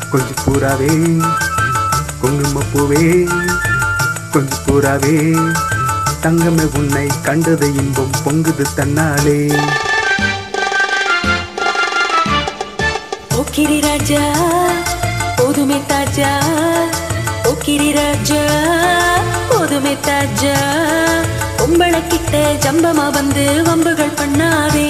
கொஞ்சம் பூராவே குங்குமப்பூவே கொஞ்சம் பூராவே தங்கமே உன்னை கண்டது இன்பம் பொங்குது தன்னாலே போக்கிரி ராஜா போதுமே தாஜா போக்கிரி ராஜா போதுமே தாஜா உம்பளை கிட்ட ஜம்பமா வந்து வம்புகள் பண்ணாதே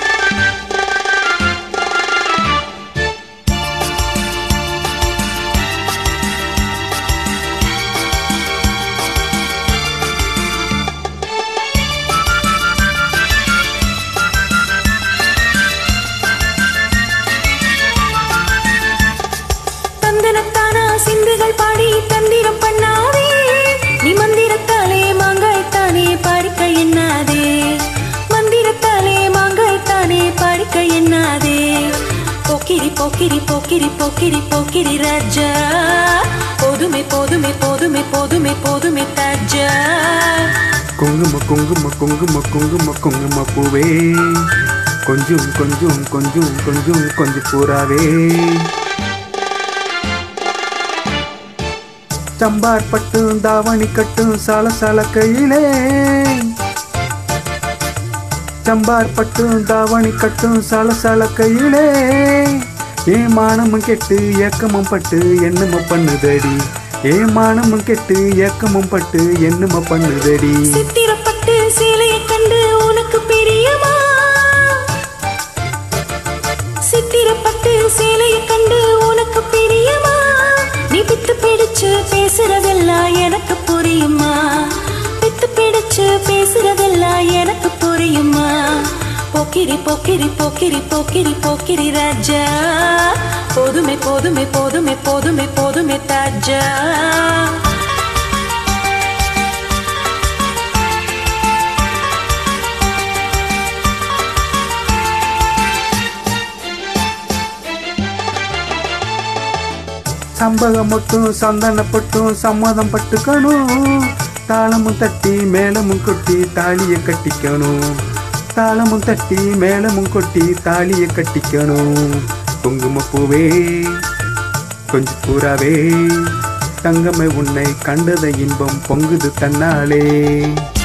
தந்தனத்தானா சிந்துகள் பாடி தந்திரம் பண்ணாதே நீ மந்திரத்தாலே மாங்காய்த்தானே பாடிக்க எண்ணாதே மந்திரத்தாலே மாங்காய்த்தானே பாடிக்க எண்ணாதே போக்கிரி போக்கிரி போக்கிரி போக்கிரி போக்கிரி ராஜா போதுமே போதுமே போதுமே போதுமே போதுமே தாஜா குங்கும குங்கும குங்கும குங்கும குங்கும பூவே கொஞ்சம் கொஞ்சம் கொஞ்சம் கொஞ்சம் கொஞ்சம் பூராவே சம்பார் பட்டும் தாவணி கட்டும் சால சால கையிலே சம்பார் பட்டும் தாவணி கட்டும் சால சால கையிலே ஏ மானமும் கெட்டு ஏக்கமும் பட்டு என்னமோ பண்ணுதடி ஏ மானமும் கெட்டு ஏக்கமும் பட்டு என்னமோ பண்ணுதடி சித்திரப்பட்டு சேலையை கண்டு உனக்கு பிரியமா சித்திரப்பட்டு சேலையை கண்டு உனக்கு பிரியமா நீ பித்து பிடிச்சு பேசுறதெல்லாம் எனக்கு புரியுமா பித்து பிடிச்சு பேசுறதெல்லாம் எனக்கு புரியுமா போக்கிரி போக்கிரி போக்கிரி போக்கிரி போக்கிரி ராஜா போதுமே போதுமே போதுமே போதுமே போதுமே தாஜா சம்பகம் மட்டும் சந்தனப்பட்டும் சம்மதம் பட்டுக்கணும் தாளமும் தட்டி மேளமும் கொட்டி தாலியை கட்டிக்கணும் தாளமும் தட்டி மேளமும் கொட்டி தாலியை கட்டிக்கணும் குங்குமப்பூவே கொஞ்சம் பூராவே தங்கமே உன்னை கண்டத இன்பம் பொங்குது தன்னாலே